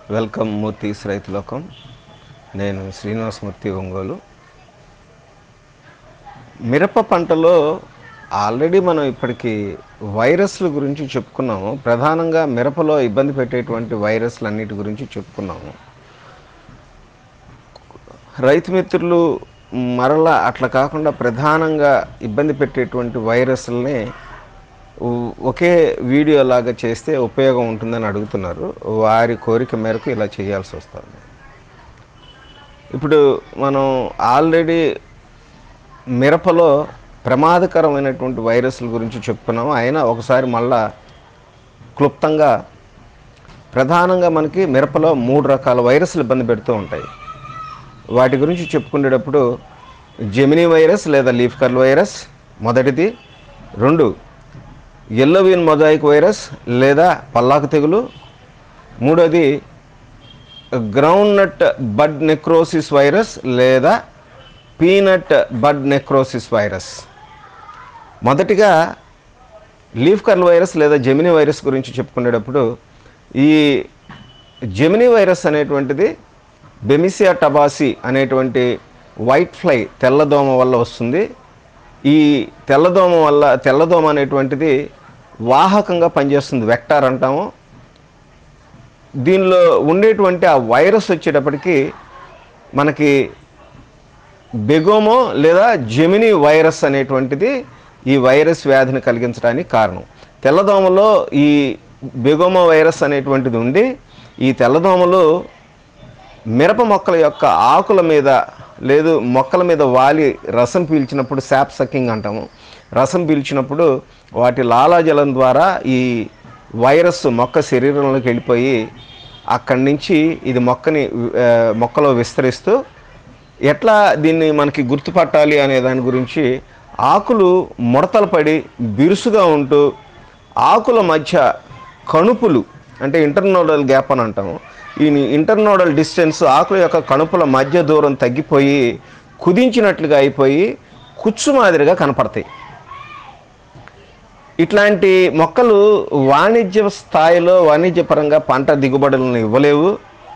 welcome మూర్తిస్ రైతులోకం నేను శ్రీనివాసమూర్తి ఒంగోలు మిరప పంటలో ఆల్రెడీ మనం ఇప్పటికి వైరస్ల గురించి చెప్పుకున్నాము ప్రధానంగా మిరపలో ఇబ్బంది పెట్టేటువంటి వైరస్లు అన్నిటి గురించి చెప్పుకున్నాము రైతు మిత్రులు మరలా అట్లా కాకుండా ప్రధానంగా ఇబ్బంది పెట్టేటువంటి వైరస్లని ఉ- ఒకే వీడియో లాగా చేస్తే ఉపయోగం ఉంటుందని అడుగుతున్నారు వారి కోరిక మేరకు ఇలా చేయాల్సి వస్తుంది ఇప్పుడు మనం ఆల్రెడీ మిరపలో ప్రమాదకరమైనటువంటి వైరస్ల గురించి చెప్పుకున్నాము అయినా ఒకసారి మళ్ళా క్లుప్తంగా ప్రధానంగా మనకి మిరపలో మూడు రకాల వైరస్లు ఇబ్బంది పెడుతూ ఉంటాయి వాటి గురించి చెప్పుకునేటప్పుడు జెమినీ వైరస్ లేదా లీఫ్ కర్ల్ వైరస్ మొదటిది రెండు ఎల్లోవిన్ మొజాయిక్ వైరస్ లేదా పల్లాకు తెగులు మూడోది ground nut bud necrosis virus లేదా పీనట్ బడ్ నెక్రోసిస్ వైరస్ మొదటిగా లీఫ్ కర్ల్ వైరస్ లేదా జెమినీ వైరస్ గురించి చెప్పుకునేటప్పుడు ఈ జెమినీ వైరస్ అనేటువంటిది బెమిసియా టబాసి అనేటువంటి వైట్ ఫ్లై తెల్లదోమ వల్ల వస్తుంది ఈ తెల్లదోమ వల్ల తెల్లదోమ అనేటువంటిది వాహకంగా పనిచేస్తుంది వెక్టార్ అంటాము దీనిలో ఉండేటువంటి ఆ వైరస్ వచ్చేటప్పటికి మనకి బెగోమో లేదా జెమినీ వైరస్ అనేటువంటిది ఈ వైరస్ వ్యాధిని కలిగించడానికి కారణం తెల్లదోమలో ఈ బెగోమో వైరస్ అనేటువంటిది ఉండి ఈ తెల్లదోమలు మిరప మొక్కల యొక్క ఆకుల మీద లేదు మొక్కల మీద వాలి రసం పీల్చినప్పుడు శాప్ సకింగ్ అంటాము రసం పీల్చినప్పుడు వాటి లాలాజలం ద్వారా ఈ వైరస్ మొక్క శరీరంలోకి వెళ్ళిపోయి అక్కడి నుంచి ఇది మొక్కని ఆ, మొక్కలో విస్తరిస్తూ ఎట్లా దీన్ని మనకి గుర్తుపట్టాలి అనే దాని గురించి ఆకులు ముడతలు పడి బిరుసుగా ఉంటూ ఆకుల మధ్య కణుపులు అంటే ఇంటర్నోడల్ గ్యాప్ అని అంటాము ఈ ఇంటర్నోడల్ డిస్టెన్స్ ఆకుల యొక్క కణుపుల మధ్య దూరం తగ్గిపోయి కుదించినట్లుగా అయిపోయి కుచ్చు మాదిరిగా కనపడతాయి ఇట్లాంటి మొక్కలు వాణిజ్య స్థాయిలో వాణిజ్యపరంగా పంట దిగుబడులను ఇవ్వలేవు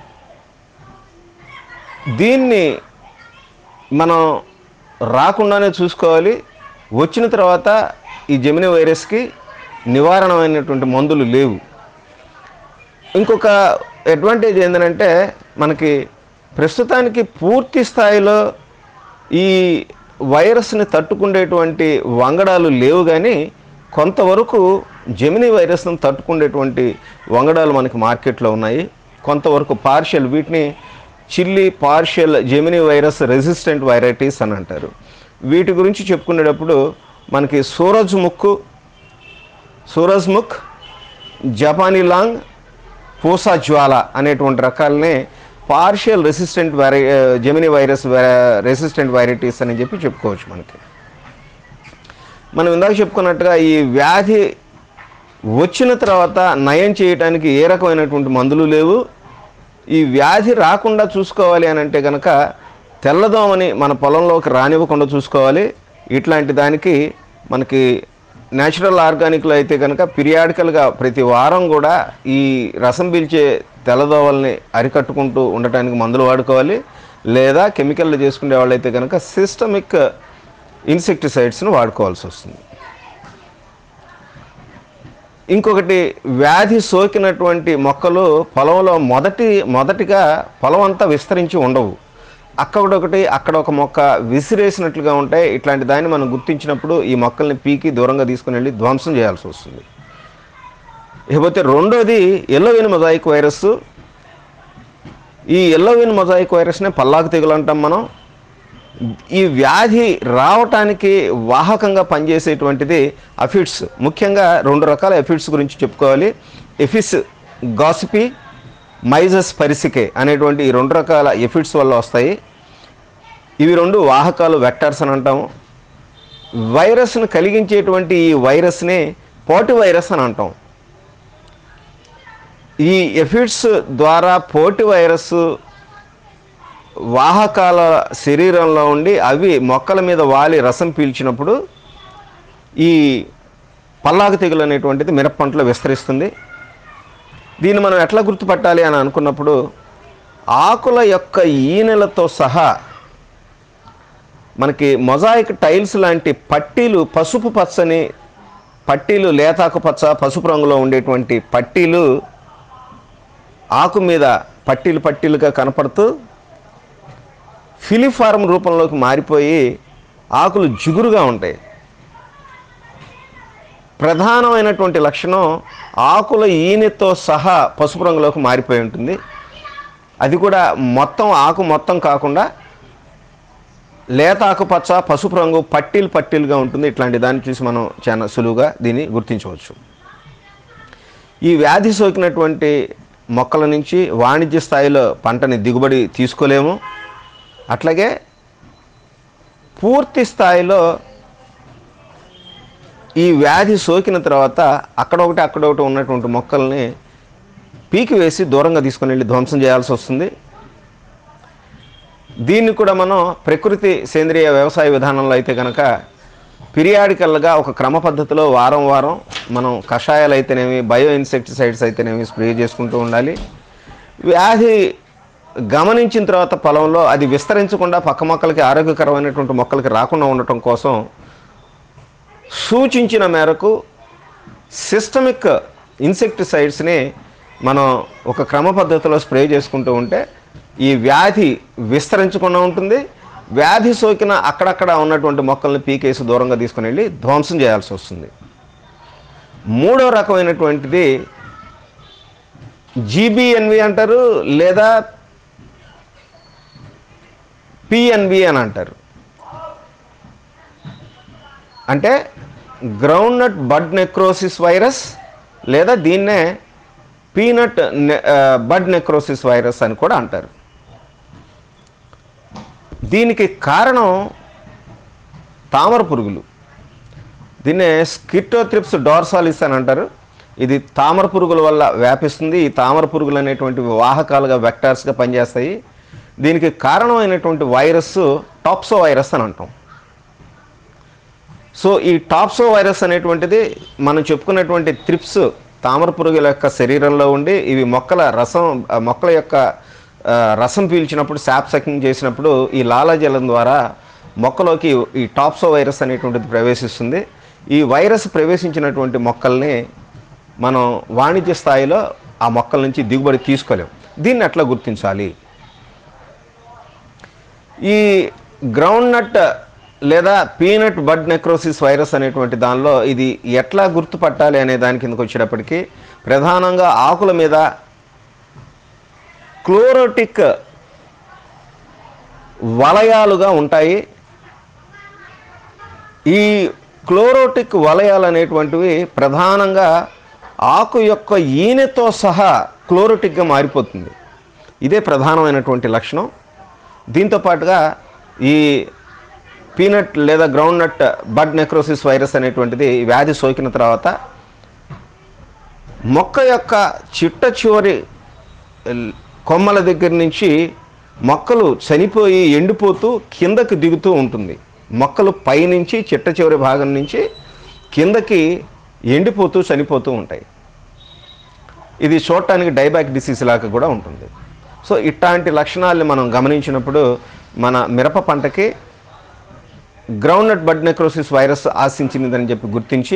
దీన్ని మనం రాకుండానే చూసుకోవాలి వచ్చిన తర్వాత ఈ జమిని వైరస్కి నివారణమైనటువంటి మందులు లేవు ఇంకొక అడ్వాంటేజ్ ఏంటంటే మనకి ప్రస్తుతానికి పూర్తి స్థాయిలో ఈ వైరస్ని తట్టుకునేటువంటి వంగడాలు లేవు కానీ కొంతవరకు జెమిని వైరస్ను తట్టుకునేటువంటి వంగడాలు మనకి మార్కెట్లో ఉన్నాయి కొంతవరకు పార్షియల్ వీటిని chilli partial gemini virus resistant varieties అని అంటారు వీటి గురించి చెప్పుకునేటప్పుడు మనకి సూరజ్ ముక్కు సూరజ్ముఖ్ జపానీ లాంగ్ పూసా జ్వాల అనేటువంటి రకాలనే పార్షియల్ రెసిస్టెంట్ వైరై జెమిని వైరస్ రెసిస్టెంట్ వైరైటీస్ అని చెప్పి చెప్పుకోవచ్చు మనకి మనం ఇందాక చెప్పుకున్నట్టుగా ఈ వ్యాధి వచ్చిన తర్వాత నయం చేయడానికి ఏ రకమైనటువంటి మందులు లేవు ఈ వ్యాధి రాకుండా చూసుకోవాలి అని అంటే కనుక తెల్లదోమని మన పొలంలోకి రానివ్వకుండా చూసుకోవాలి ఇట్లాంటి దానికి మనకి నేచురల్ ఆర్గానిక్లో అయితే కనుక పిరియాడికల్గా ప్రతి వారం కూడా ఈ రసం పీల్చే తెల్లదోవల్ని అరికట్టుకుంటూ ఉండటానికి మందులు వాడుకోవాలి లేదా కెమికల్ చేసుకునే వాళ్ళైతే కనుక సిస్టమిక్ ఇన్సెక్టిసైడ్స్ను వాడుకోవాల్సి వస్తుంది ఇంకొకటి వ్యాధి సోకినటువంటి మొక్కలు పొలంలో మొదటి మొదటిగా పొలం అంతా విస్తరించి ఉండవు అక్కడొకటి అక్కడ ఒక మొక్క విసిరేసినట్లుగా ఉంటాయి ఇట్లాంటి దాన్ని మనం గుర్తించినప్పుడు ఈ మొక్కల్ని పీకి దూరంగా తీసుకుని వెళ్ళి ధ్వంసం చేయాల్సి వస్తుంది ఇకపోతే రెండోది ఎల్లోవిన్ మొజాయిక్ వైరస్ ఈ ఎల్లోవిన్ మొజాయిక్ వైరస్నే పల్లాకు తెగులు అంటాం మనం ఈ వ్యాధి రావటానికి వాహకంగా పనిచేసేటువంటిది అఫిడ్స్ ముఖ్యంగా రెండు రకాల ఎఫిడ్స్ గురించి చెప్పుకోవాలి ఎఫిస్ గాసిపి మైజస్ పరిసికే అనేటువంటి ఈ రెండు రకాల ఎఫిడ్స్ వల్ల వస్తాయి ఇవి రెండు వాహకాలు వెక్టర్స్ అని అంటాము వైరస్ను కలిగించేటువంటి ఈ వైరస్ని పోటి వైరస్ అని అంటాం ఈ ఎఫిడ్స్ ద్వారా పోటి వైరస్ వాహకాల శరీరంలో ఉండి అవి మొక్కల మీద వాలి రసం పీల్చినప్పుడు ఈ పల్లాకు తెగులు అనేటువంటిది మిరప పంటలో విస్తరిస్తుంది దీన్ని మనం ఎట్లా గుర్తుపట్టాలి అని అనుకున్నప్పుడు ఆకుల యొక్క ఈనెలతో సహా మనకి మొజాయిక్ టైల్స్ లాంటి పట్టీలు పసుపు పచ్చని పట్టీలు లేతాకు పచ్చ పసుపు రంగులో ఉండేటువంటి పట్టీలు ఆకు మీద పట్టీలు పట్టీలుగా కనపడుతూ ఫిలిఫార్మ్ రూపంలోకి మారిపోయి ఆకులు జిగురుగా ఉంటాయి ప్రధానమైనటువంటి లక్షణం ఆకుల ఈనెతో సహా పసుపు రంగులోకి మారిపోయి ఉంటుంది అది కూడా మొత్తం ఆకు మొత్తం కాకుండా లేత ఆకుపచ్చ పసుపు రంగు పట్టీలు పట్టీలుగా ఉంటుంది ఇట్లాంటి దాన్ని చూసి మనం చాలా సులువుగా దీన్ని గుర్తించవచ్చు ఈ వ్యాధి సోకినటువంటి మొక్కల నుంచి వాణిజ్య స్థాయిలో పంటని దిగుబడి తీసుకోలేము అట్లాగే పూర్తి స్థాయిలో ఈ వ్యాధి సోకిన తర్వాత అక్కడొకటి అక్కడొకటి ఉన్నటువంటి మొక్కల్ని పీకి వేసి దూరంగా తీసుకొని వెళ్ళి ధ్వంసం చేయాల్సి వస్తుంది దీన్ని కూడా మనం ప్రకృతి సేంద్రియ వ్యవసాయ విధానంలో అయితే కనుక పిరియాడికల్గా ఒక క్రమ పద్ధతిలో వారం వారం మనం కషాయాలు అయితేనేమి బయో ఇన్సెక్టిసైడ్స్ అయితేనేమి స్ప్రే చేసుకుంటూ ఉండాలి వ్యాధి గమనించిన తర్వాత పొలంలో అది విస్తరించకుండా పక్క మొక్కలకి ఆరోగ్యకరమైనటువంటి మొక్కలకి రాకుండా ఉండటం కోసం సూచించిన మేరకు సిస్టమిక్ ఇన్సెక్టిసైడ్స్ని మనం ఒక క్రమ పద్ధతిలో స్ప్రే చేసుకుంటూ ఉంటే ఈ వ్యాధి విస్తరించకుండా ఉంటుంది వ్యాధి సోకిన అక్కడక్కడ ఉన్నటువంటి మొక్కల్ని పీకేసి దూరంగా తీసుకుని వెళ్ళి ధ్వంసం చేయాల్సి వస్తుంది మూడో రకమైనటువంటిది జీబీఎన్వి అంటారు లేదా పిఎన్బి అని అంటారు అంటే గ్రౌండ్నట్ బడ్ నెక్రోసిస్ వైరస్ లేదా దీన్నే పీనట్ బడ్ నెక్రోసిస్ వైరస్ అని కూడా అంటారు దీనికి కారణం తామర పురుగులు దీన్నే స్కిటోత్రిప్స్ డార్సాలిస్ అని అంటారు ఇది తామర పురుగుల వల్ల వ్యాపిస్తుంది ఈ తామర పురుగులు అనేటువంటివి వాహకాలుగా వెక్టార్స్గా పనిచేస్తాయి దీనికి కారణమైనటువంటి వైరస్ టాప్సో వైరస్ అని అంటాం సో ఈ టాప్సో వైరస్ అనేటువంటిది మనం చెప్పుకున్నటువంటి త్రిప్స్ తామర పురుగుల యొక్క శరీరంలో ఉండి ఇవి మొక్కల రసం ఆ మొక్కల యొక్క ఆ, రసం పీల్చినప్పుడు శాప్ సకింగ్ చేసినప్పుడు ఈ లాలాజలం ద్వారా మొక్కలోకి ఈ టాప్సో వైరస్ అనేటువంటిది ప్రవేశిస్తుంది ఈ వైరస్ ప్రవేశించినటువంటి మొక్కల్ని మనం వాణిజ్య స్థాయిలో ఆ మొక్కల నుంచి దిగుబడి తీసుకోలేం దీన్ని ఎట్లా గుర్తించాలి ఈ గ్రౌండ్ నట్ లేదా పీనట్ బడ్ నెక్రోసిస్ వైరస్ అనేటువంటి దానిలో ఇది ఎట్లా గుర్తుపట్టాలి అనే దాని కిందకు వచ్చేటప్పటికి ప్రధానంగా ఆకుల మీద క్లోరోటిక్ వలయాలుగా ఉంటాయి ఈ క్లోరోటిక్ వలయాలు అనేటువంటివి ప్రధానంగా ఆకు యొక్క ఈనెతో సహా క్లోరోటిక్గా మారిపోతుంది ఇదే ప్రధానమైనటువంటి లక్షణం దీంతో పాటుగా ఈ పీనట్ లేదా ground nut bud necrosis virus అనేటువంటిది ఈ వ్యాధి సోకిన తర్వాత మొక్క యొక్క చిట్ట చివరి ఎల్- కొమ్మల దగ్గర నుంచి మొక్కలు చనిపోయి ఎండిపోతూ కిందకి దిగుతూ ఉంటుంది మొక్కలు పైనుంచి చిట్ట చివరి భాగం నుంచి కిందకి ఎండిపోతూ చనిపోతూ ఉంటాయి ఇది చూడటానికి డైబ్యాక్ డిసీజ్ లాగా కూడా ఉంటుంది సో ఇట్లాంటి లక్షణాలను మనం గమనించినప్పుడు మన మిరప పంటకి గ్రౌండ్నట్ బడ్ నెక్రోసిస్ వైరస్ ఆశించిందని చెప్పి గుర్తించి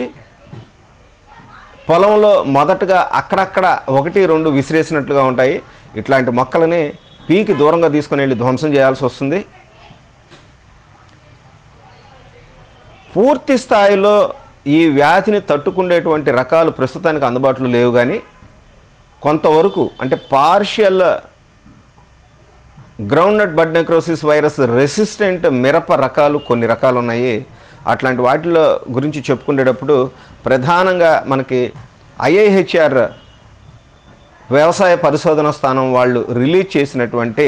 పొలంలో మొదటగా అక్కడక్కడ ఒకటి రెండు విసిరేసినట్లుగా ఉంటాయి ఇట్లాంటి మొక్కలని పీకి దూరంగా తీసుకుని వెళ్ళి ధ్వంసం చేయాల్సి వస్తుంది పూర్తి స్థాయిలో ఈ వ్యాధిని తట్టుకునేటువంటి రకాలు ప్రస్తుతానికి అందుబాటులో లేవు కానీ కొంతవరకు అంటే partial groundnut bud necrosis virus resistant మిరప రకాలు కొన్ని రకాలు ఉన్నాయి అట్లాంటి వాటిలో గురించి చెప్పుకునేటప్పుడు ప్రధానంగా మనకి ఐఐహెచ్ఆర్ వ్యవసాయ పరిశోధన స్థానం వాళ్ళు రిలీజ్ చేసినటువంటి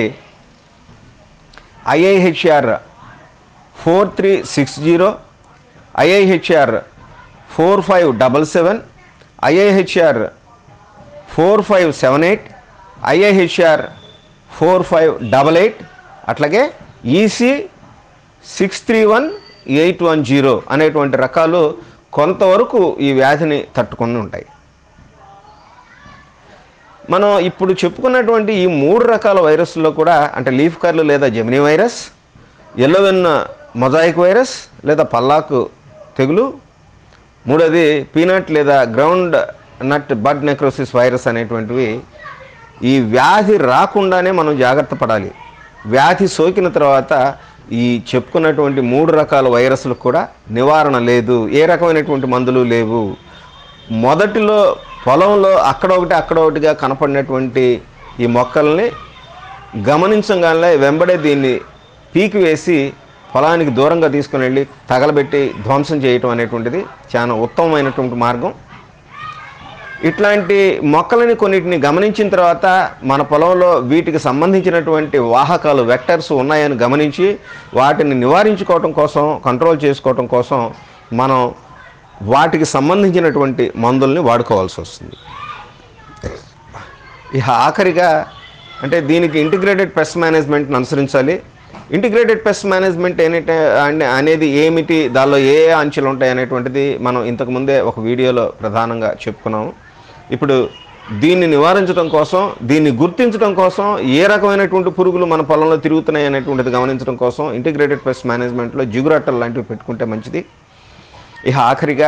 IIHR four three six zero IIHR four five double seven IIHR four five seven eight IIHR four five double eight అట్లాగే EC six three one eight one zero అనేటువంటి రకాలు కొంతవరకు ఈ వ్యాధిని తట్టుకొని ఉంటాయి మనం ఇప్పుడు చెప్పుకున్నటువంటి ఈ మూడు రకాల వైరస్లో కూడా అంటే లీఫ్ కర్ల్ లేదా gemini virus yellow vein mosaic virus లేదా పల్లాకు తెగులు మూడోది పీనట్ లేదా ground nut bud necrosis virus అనేటువంటివి ఈ వ్యాధి రాకుండానే మనం జాగ్రత్త పడాలి వ్యాధి సోకిన తర్వాత ఈ చెప్పుకున్నటువంటి మూడు రకాల వైరస్లకు కూడా నివారణ లేదు ఏ రకమైనటువంటి మందులు లేవు మొదటిలో పొలంలో అక్కడ ఒకటి అక్కడ ఒకటిగా కనపడినటువంటి ఈ మొక్కల్ని గమనించగానే వెంబడే దీన్ని పీకి వేసి పొలానికి దూరంగా తీసుకుని వెళ్ళి తగలబెట్టి ధ్వంసం చేయటం అనేటువంటిది చాలా ఉత్తమమైనటువంటి మార్గం ఇట్లాంటి మొక్కలని కొన్నిటిని గమనించిన తర్వాత మన పొలంలో వీటికి సంబంధించినటువంటి వాహకాలు వెక్టర్స్ ఉన్నాయని గమనించి వాటిని నివారించుకోవటం కోసం కంట్రోల్ చేసుకోవటం కోసం మనం వాటికి సంబంధించినటువంటి మందుల్ని వాడుకోవాల్సి వస్తుంది ఇక ఆఖరిగా అంటే దీనికి ఇంటిగ్రేటెడ్ పెస్ట్ మేనేజ్మెంట్ని అనుసరించాలి ఇంటిగ్రేటెడ్ పెస్ట్ మేనేజ్మెంట్ ఏంటంటే అనే- అనేది ఏమిటి దానిలో ఏ ఏ అంచెలు ఉంటాయి అనేటువంటిది మనం ఇంతకుముందే ఒక వీడియోలో ప్రధానంగా చెప్పుకున్నాము ఇప్పుడు దీన్ని నివారించడం కోసం దీన్ని గుర్తించడం కోసం ఏ రకమైనటువంటి పురుగులు మన పొలంలో తిరుగుతున్నాయి అనేటువంటిది గమనించడం కోసం ఇంటిగ్రేటెడ్ పెస్ట్ మేనేజ్మెంట్లో జిగురట్టలు లాంటివి పెట్టుకుంటే మంచిది ఇక ఆఖరిగా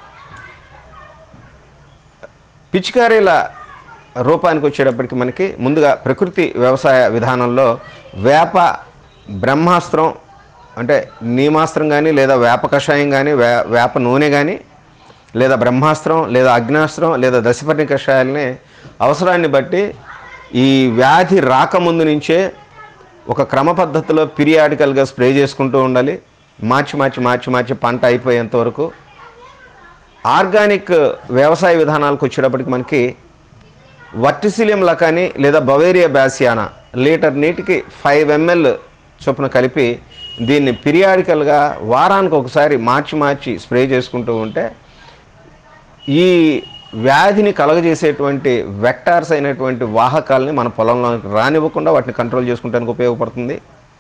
పిచికారీల రూపానికి వచ్చేటప్పటికి మనకి ముందుగా ప్రకృతి వ్యవసాయ విధానంలో వేప బ్రహ్మాస్త్రం అంటే నీమాస్త్రం కానీ లేదా వేప కషాయం కానీ వే వేప నూనె కానీ లేదా బ్రహ్మాస్త్రం లేదా అగ్నాస్త్రం లేదా దశపర్ణి కషాయాలని అవసరాన్ని బట్టి ఈ వ్యాధి రాకముందు నుంచే ఒక క్రమ పద్ధతిలో పీరియాడికల్గా స్ప్రే చేసుకుంటూ ఉండాలి మార్చి మార్చి మార్చి మార్చి పంట అయిపోయేంత వరకు ఆర్గానిక్ వ్యవసాయ విధానాలకు వచ్చేటప్పటికి మనకి వర్టిసిలియం లకాని లేదా బవేరియా బ్యాసియానా లీటర్ నీటికి ఫైవ్ ఎంఎల్ చొప్పున కలిపి దీన్ని పిరియాడికల్గా వారానికి ఒకసారి మార్చి మార్చి స్ప్రే చేసుకుంటూ ఉంటే ఈ వ్యాధిని కలగజేసేటువంటి వెక్టార్స్ అయినటువంటి వాహకాలని మన పొలంలో రానివ్వకుండా వాటిని కంట్రోల్ చేసుకుంటానికి ఉపయోగపడుతుంది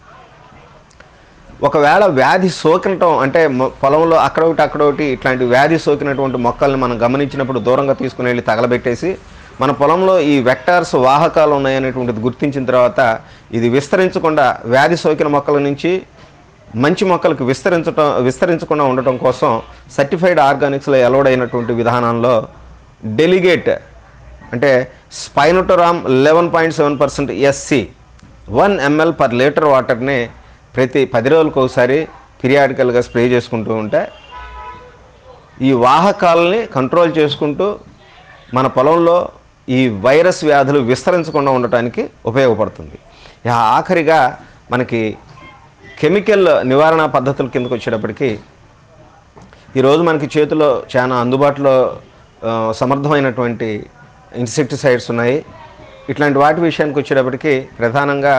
ఒకవేళ వ్యాధి సోకటం అంటే మొ- పొలంలో అక్కడ ఒకటి అక్కడ ఒకటి ఇట్లాంటి వ్యాధి సోకినటువంటి మొక్కల్ని మనం గమనించినప్పుడు దూరంగా తీసుకుని వెళ్ళి తగలబెట్టేసి మన పొలంలో ఈ వెక్టార్స్ వాహకాలు ఉన్నాయనేటువంటిది గుర్తించిన తర్వాత ఇది విస్తరించకుండా వ్యాధి సోకిన మొక్కల నుంచి మంచి మొక్కలకు విస్తరించటం విస్తరించకుండా ఉండటం కోసం సర్టిఫైడ్ ఆర్గానిక్స్లో అలౌడ్ అయినటువంటి విధానంలో డెలిగేట్ అంటే spinetoram eleven point seven percent SC one ML per litre వాటర్ని ప్రతి పది రోజులకు ఒకసారి పీరియాడికల్గా స్ప్రే చేసుకుంటూ ఉంటే ఈ వాహకాలని కంట్రోల్ చేసుకుంటూ మన పొలంలో ఈ వైరస్ వ్యాధులు విస్తరించకుండా ఉండటానికి ఉపయోగపడుతుంది ఇక ఆఖరిగా మనకి కెమికల్ నివారణ పద్ధతుల కిందకు వచ్చేటప్పటికి ఈరోజు మనకి చేతిలో చాలా అందుబాటులో ఆ, సమర్థమైనటువంటి ఇన్సెక్టిసైడ్స్ ఉన్నాయి ఇట్లాంటి వాటి విషయానికి వచ్చేటప్పటికి ప్రధానంగా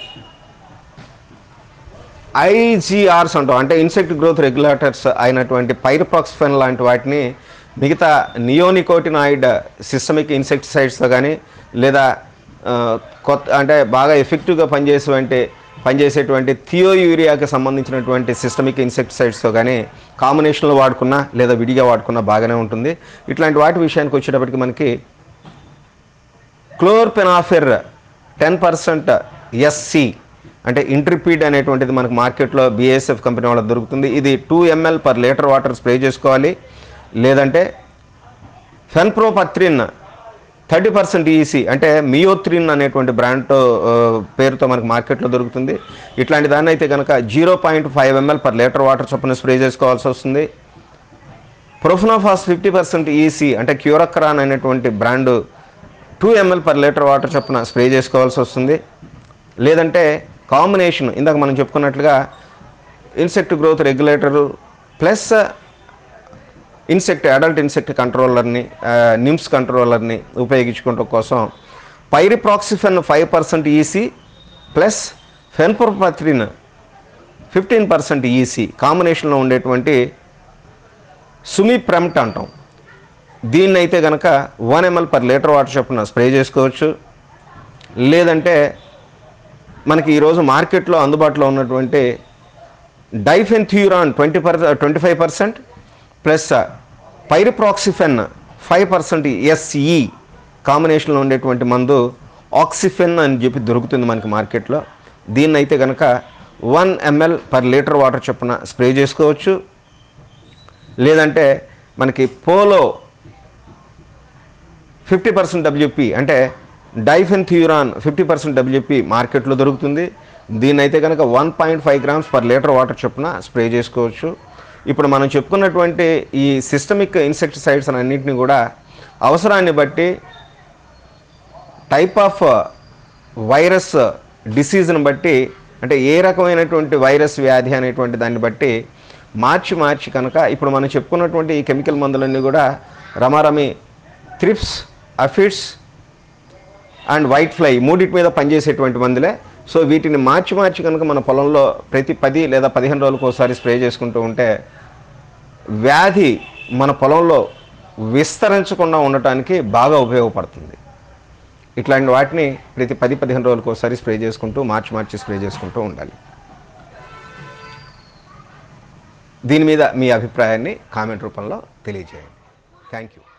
ఐజీఆర్స్ అంటాం అంటే ఇన్సెక్ట్ గ్రోత్ రెగ్యులేటర్స్ అయినటువంటి పైరపాక్స్ఫెన్ లాంటి వాటిని మిగతా నియోనికోటినాయిడ్ సిస్టమిక్ ఇన్సెక్టిసైడ్స్తో కానీ లేదా ఆ, కొత్త అంటే బాగా ఎఫెక్టివ్గా పనిచేసేటువంటి పనిచేసేటువంటి థియో యూరియాకి సంబంధించినటువంటి సిస్టమిక్ ఇన్సెక్టిసైడ్స్తో కానీ కాంబినేషన్లో వాడుకున్నా లేదా విడిగా వాడుకున్నా బాగానే ఉంటుంది ఇట్లాంటి వాటి విషయానికి వచ్చేటప్పటికి మనకి క్లోర్పెనాఫిర్ టెన్ పర్సెంట్ ఎస్సి అంటే ఇంట్రిపీడ్ అనేటువంటిది మనకు మార్కెట్లో బిఎస్ఎఫ్ కంపెనీ వాళ్ళకి దొరుకుతుంది ఇది two ML per litre water spray చేసుకోవాలి లేదంటే ఫెన్ప్రోపత్రిన్ థర్టీ పర్సెంట్ ఈసీ అంటే మియోత్రిన్ అనేటువంటి బ్రాండ్తో ఆ, పేరుతో మనకు మార్కెట్లో దొరుకుతుంది ఇట్లాంటి దాన్ని అయితే కనుక zero point five ML per litre water చొప్పున స్ప్రే చేసుకోవాల్సి వస్తుంది ప్రొఫ్నోఫాస్ ఫిఫ్టీ పర్సెంట్ ఈసీ అంటే క్యూరక్రాన్ అనేటువంటి brand two ML per litre water చొప్పున స్ప్రే చేసుకోవాల్సి వస్తుంది లేదంటే కాంబినేషన్ ఇందాక మనం చెప్పుకున్నట్లుగా insect growth regulator plus insect adult insect కంట్రోలర్ని నిమ్స్ కంట్రోలర్ని ఉపయోగించుకోవడం కోసం pyriproxyfen five percent EC plus fenpropathrin fifteen percent EC కాంబినేషన్లో ఉండేటువంటి సుమి ప్రెమ్ట్ అంటాం దీన్ని అయితే కనుక one ML per litre water చొప్పున స్ప్రే చేసుకోవచ్చు లేదంటే మనకి ఈరోజు మార్కెట్లో అందుబాటులో ఉన్నటువంటి diafenthiuron twenty per twenty five percent plus pyriproxyfen five percent SE కాంబినేషన్లో ఉండేటువంటి మందు ఆక్సిఫెన్ అని చెప్పి దొరుకుతుంది మనకి మార్కెట్లో దీన్ని అయితే కనుక one ML per litre water చొప్పున స్ప్రే చేసుకోవచ్చు లేదంటే మనకి పోలో ఫిఫ్టీ పర్సెంట్ డబ్ల్యూపీ అంటే diafenthiuron fifty percent WP మార్కెట్లో దొరుకుతుంది దీన్ని అయితే కనుక one point five grams per litre water చొప్పున స్ప్రే చేసుకోవచ్చు ఇప్పుడు మనం చెప్పుకున్నటువంటి ఈ సిస్టమిక్ ఇన్సెక్టిసైడ్స్ అన్నింటినీ కూడా అవసరాన్ని బట్టి టైప్ ఆఫ్ వైరస్ డిసీజ్ని బట్టి అంటే ఏ రకమైనటువంటి వైరస్ వ్యాధి అనేటువంటి దాన్ని బట్టి మార్చి మార్చి కనుక ఇప్పుడు మనం చెప్పుకున్నటువంటి ఈ కెమికల్ మందులన్నీ కూడా రమారమి thrips aphids and white fly మూడింటి మీద పనిచేసేటువంటి మందులే సో వీటిని మార్చి మార్చి కనుక మన పొలంలో ప్రతి పది లేదా పదిహేను రోజులకు ఒకసారి స్ప్రే చేసుకుంటూ ఉంటే వ్యాధి మన పొలంలో విస్తరించకుండా ఉండటానికి బాగా ఉపయోగపడుతుంది ఇట్లాంటి వాటిని ప్రతి పది పదిహేను రోజులకు ఒకసారి స్ప్రే చేసుకుంటూ మార్చి మార్చి స్ప్రే చేసుకుంటూ ఉండాలి దీని మీద మీ అభిప్రాయాన్ని కామెంట్ రూపంలో తెలియజేయండి థ్యాంక్ యూ